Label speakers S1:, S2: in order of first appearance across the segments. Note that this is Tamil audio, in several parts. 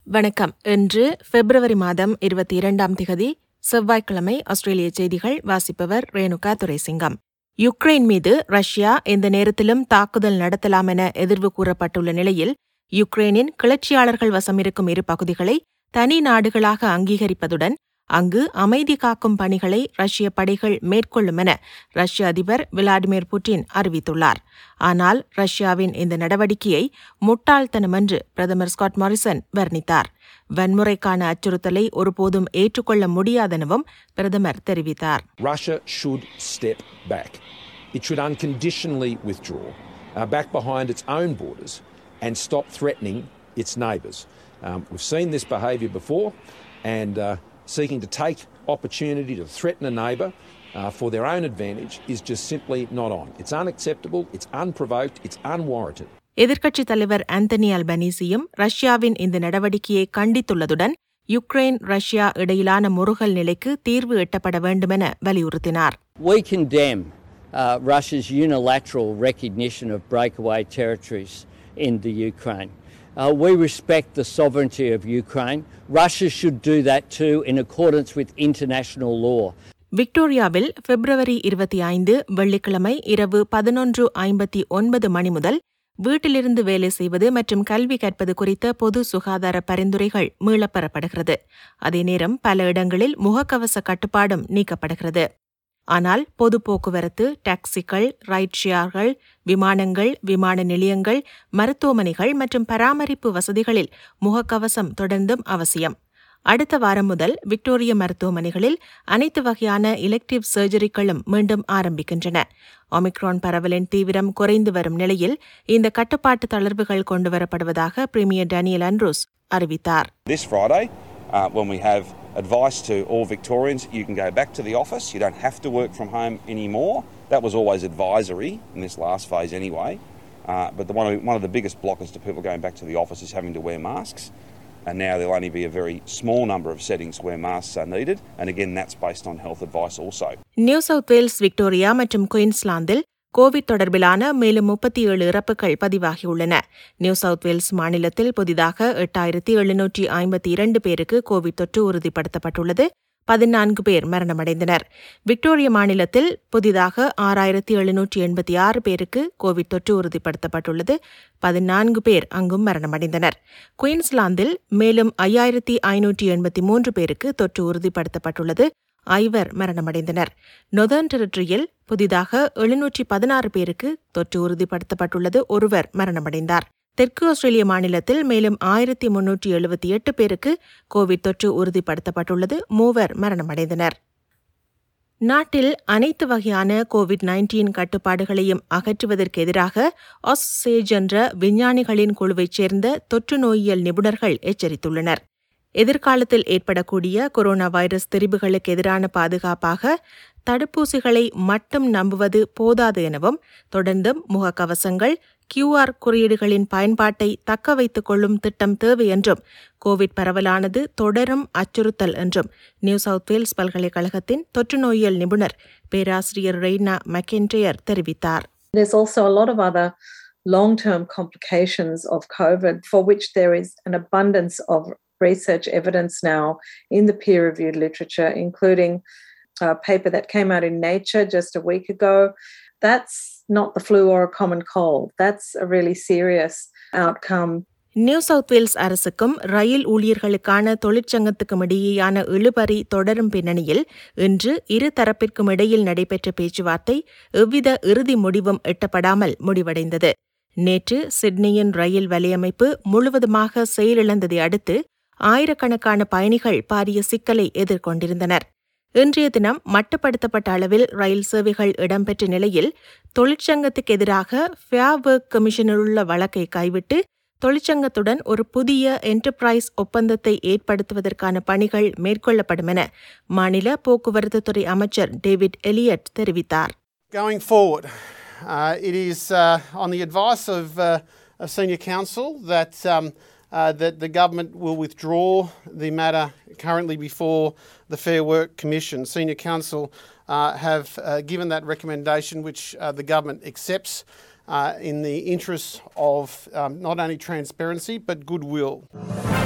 S1: வணக்கம் இன்று பிப்ரவரி மாதம் இருபத்தி இரண்டாம் திகதி செவ்வாய்க்கிழமை ஆஸ்திரேலிய செய்திகள் வாசிப்பவர் ரேணுகா துரைசிங்கம் யுக்ரைன் மீது ரஷ்யா எந்த நேரத்திலும் தாக்குதல் நடத்தலாம் என எதிர்வு கூறப்பட்டுள்ள நிலையில் யுக்ரைனின் கிளர்ச்சியாளர்கள் வசமிருக்கும் இரு பகுதிகளை தனி நாடுகளாக அங்கீகரிப்பதுடன் அங்கு அமைதி காக்கும் பணிகளை ரஷ்ய படைகள் மேற்கொள்ளும் என ரஷ்ய அதிபர் விளாடிமிர் புட்டின் அறிவித்துள்ளார் ஆனால் ரஷ்யாவின் இந்த நடவடிக்கையை முட்டாள்தனம் என்று பிரதமர் ஸ்காட் மாரிசன் வர்ணித்தார் வன்முறைக்கான அச்சுறுத்தலை ஒருபோதும் ஏற்றுக்கொள்ள முடியாதெனவும் பிரதமர் தெரிவித்தார்
S2: Russia should step back. It should unconditionally withdraw uh, back behind its own borders and stop threatening its neighbours. Um, we've seen this behaviour before, and uh, seeking to take opportunity to threaten a neighbour uh, for their own advantage is just simply not on. It's unacceptable, it's unprovoked, it's unwarranted.
S1: எதிர்க்கட்சித் தலைவர் ஆந்தனி அல்பனீசியும் ரஷ்யாவின் இந்த நடவடிக்கையை கண்டித்துள்ளதுடன் யுக்ரைன் ரஷ்யா இடையிலான முறுகல் நிலைக்கு தீர்வு எட்டப்பட வேண்டுமென வலியுறுத்தினார்
S3: We condemn uh, Russia's unilateral recognition of breakaway territories in the Ukraine. Uh, we respect the sovereignty of Ukraine. Russia should do that too in accordance with international law.
S1: விக்டோரியாவில் பிப்ரவரி இருபத்தி ஐந்து வெள்ளிக்கிழமை இரவு பதினொன்று ஐம்பத்தி ஒன்பது மணி முதல் வீட்டிலிருந்து வேலை செய்வது மற்றும் கல்வி கற்பது குறித்த பொது சுகாதார பரிந்துரைகள் மீளப்பெறப்படுகிறது அதே நேரம் பல இடங்களில் முகக்கவச கட்டுப்பாடும் நீக்கப்படுகிறது ஆனால் பொது போக்குவரத்து டாக்ஸிகள் ரைட் ஷேர்கள் விமானங்கள் விமான நிலையங்கள் மருத்துவமனைகள் மற்றும் பராமரிப்பு வசதிகளில் முகக்கவசம் தொடர்ந்தும் அவசியம் அடுத்த வாரம் முதல் விக்டோரிய மருத்துவமனைகளில் அனைத்து வகையான எலெக்டிவ் சர்ஜரிகளும் மீண்டும் ஆரம்பிக்கின்றன ஒமிக்ரான் பரவலின் தீவிரம் குறைந்து வரும் நிலையில் இந்த கட்டுப்பாட்டு தளர்வுகள் கொண்டுவரப்படுவதாக பிரீமியர் டேனியல் அண்ட்ரூஸ் அறிவித்தார்
S4: This Friday, uh, when we have advice to all Victorians, you can go back to the office. You don't have to work from home anymore. That was always advisory in this last phase anyway. Uh, but the, one, of, one of the biggest blockers to people going back to the office is having to wear masks. And now there'll only be a very small number of settings where masks are needed. And again, that's based on health advice also.
S1: New South Wales Victoria மற்றும் குயின்ஸ்லாந்தில் கோவிட் தொடர்பிலான மேலும் முப்பத்தி ஏழு இறப்புகள் பதிவாகியுள்ளன நியூ சவுத் வேல்ஸ் மாநிலத்தில் புதிதாக எட்டாயிரத்தி எழுநூற்றி ஐம்பத்தி இரண்டு பேருக்கு கோவிட் தொற்று உறுதிப்படுத்தப்பட்டுள்ளது பதினான்கு பேர் மரணமடைந்தனர் விக்டோரியா மாநிலத்தில் புதிதாக ஆறாயிரத்தி எழுநூற்றி எண்பத்தி ஆறு பேருக்கு கோவிட் தொற்று உறுதிப்படுத்தப்பட்டுள்ளது பதினான்கு பேர் அங்கும் மரணமடைந்தனர் குயின்ஸ்லாந்தில் மேலும் ஐயாயிரத்தி ஐநூற்றி எண்பத்தி மூன்று பேருக்கு தொற்று உறுதிப்படுத்தப்பட்டுள்ளது ஐவர் மரணமடைந்தனர் நொதர்ன் டெரிட்டரியில் புதிதாக எழுநூற்றி பதினாறு பேருக்கு தொற்று உறுதிப்படுத்தப்பட்டுள்ளது ஒருவர் மரணமடைந்தார் தெற்கு ஆஸ்திரேலிய மாநிலத்தில் மேலும் ஆயிரத்தி முன்னூற்றி எழுபத்தி எட்டு பேருக்கு கோவிட் தொற்று உறுதிப்படுத்தப்பட்டுள்ளது மூவர் மரணமடைந்தனர் நாட்டில் அனைத்து வகையான கோவிட் நைன்டீன் கட்டுப்பாடுகளையும் அகற்றுவதற்கு எதிராக ஆஸ்சேஜ் என்ற விஞ்ஞானிகளின் குழுவைச் சேர்ந்த தொற்று நோயியல் நிபுணர்கள் எச்சரித்துள்ளனர் எதிர்காலத்தில் ஏற்படக்கூடிய கொரோனா வைரஸ் திரிபுகளுக்கு எதிரான பாதுகாப்பாக தடுப்பூசிகளை மட்டும் நம்புவது போதாது எனவும் தொடர்ந்தும் முகக்கவசங்கள் கியூஆர் குறியீடுகளின் பயன்பாட்டை தக்க வைத்துக் கொள்ளும் திட்டம் தேவை என்றும் கோவிட் பரவலானது தொடரும் அச்சுறுத்தல் என்றும் நியூ சவுத் வேல்ஸ் பல்கலைக்கழகத்தின் தொற்று நோயியல் நிபுணர் பேராசிரியர் ரெய்னா மெக்கென்ட்ரியர் தெரிவித்தார்
S5: There's also a lot of other long term complications of COVID for which there is an abundance of research evidence now in the peer reviewed literature, including a paper that came out in Nature just a week ago. That's not the flu or a common cold. That's a really serious outcome.
S1: New South Wales அரசுக்கும் ரயில் ஊழியர்களுக்கான தொழிற்சங்கத்துக்கும் இடையேயான இழுபறி தொடரும் பின்னணியில் இன்று இரு தரப்பிற்கும் இடையில் நடைபெற்ற பேச்சுவார்த்தை எவ்வித இறுதி முடிவும் எட்டப்படாமல் முடிவடைந்தது நேற்று சிட்னியின் ரயில் வலையமைப்பு முழுவதுமாக செயலிழந்ததை அடுத்து ஆயிரக்கணக்கான பயணிகள் பாரிய சிக்கலை எதிர்கொண்டிருந்தனர் இன்றைய தினம் மட்டுப்படுத்தப்பட்ட அளவில் ரயில் சேவைகள் இடம்பெற்ற நிலையில் தொழிற்சங்கத்துக்கு எதிராக ஃபேர் ஒர்க் கமிஷனில் உள்ள வழக்கை கைவிட்டு தொழிற்சங்கத்துடன் ஒரு புதிய என்டர்பிரைஸ் ஒப்பந்தத்தை ஏற்படுத்துவதற்கான பணிகள் மேற்கொள்ளப்படும் என மாநில போக்குவரத்து துறை அமைச்சர் டேவிட் எலியட் தெரிவித்தார்
S6: Going forward, uh, it is uh, on the advice of uh, a senior council that um, uh, that the government will withdraw the matter currently before the Fair Work Commission. Senior council uh, have uh, given that recommendation, which uh, the government accepts uh, in the interests of um, not only transparency but goodwill.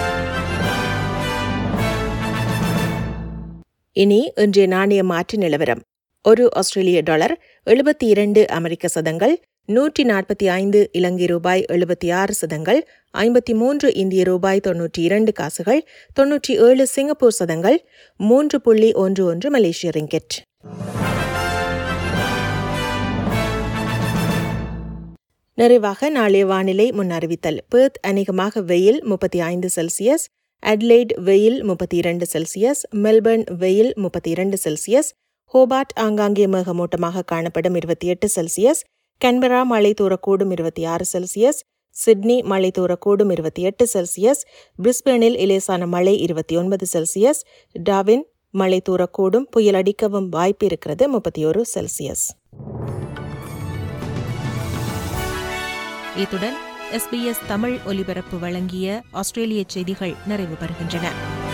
S1: இனி இன்றைய நாணய மாற்று நிலவரம் ஒரு ஆஸ்திரேலிய டாலர் எழுபத்தி இரண்டு அமெரிக்க சதங்கள் நூற்றி நாற்பத்தி ஐந்து இலங்கை ரூபாய் எழுபத்தி ஆறு சதங்கள் ஐம்பத்தி மூன்று இந்திய ரூபாய் தொன்னூற்றி இரண்டு காசுகள் தொன்னூற்றி ஏழு சிங்கப்பூர் சதங்கள் மூன்று புள்ளி ஒன்று ஒன்று மலேசிய ரிங்கெட் நிறைவாக நாளைய வானிலை முன்னறிவித்தல் பெர்த் அநேகமாக வெயில் முப்பத்தி ஐந்து செல்சியஸ் அட்லைட் வெயில் முப்பத்தி இரண்டு செல்சியஸ் மெல்பர்ன் வெயில் முப்பத்தி இரண்டு செல்சியஸ் ஹோபார்ட் ஆங்காங்கே மேகமூட்டமாக காணப்படும் இருபத்தி எட்டு செல்சியஸ் கன்பரா மழை தூரக்கூடும் இருபத்தி ஆறு செல்சியஸ் சிட்னி மழை தூரக்கூடும் இருபத்தி எட்டு செல்சியஸ் பிரிஸ்பேனில் இலேசான மழை இருபத்தி ஒன்பது செல்சியஸ் டாவின் மழை தூரக்கூடும் புயல் அடிக்கவும் வாய்ப்பு இருக்கிறது முப்பத்தி ஒரு செல்சியஸ் இத்துடன் எஸ்பிஎஸ் தமிழ் ஒலிபரப்பு வழங்கிய ஆஸ்திரேலிய செய்திகள் நிறைவு பெறுகின்றன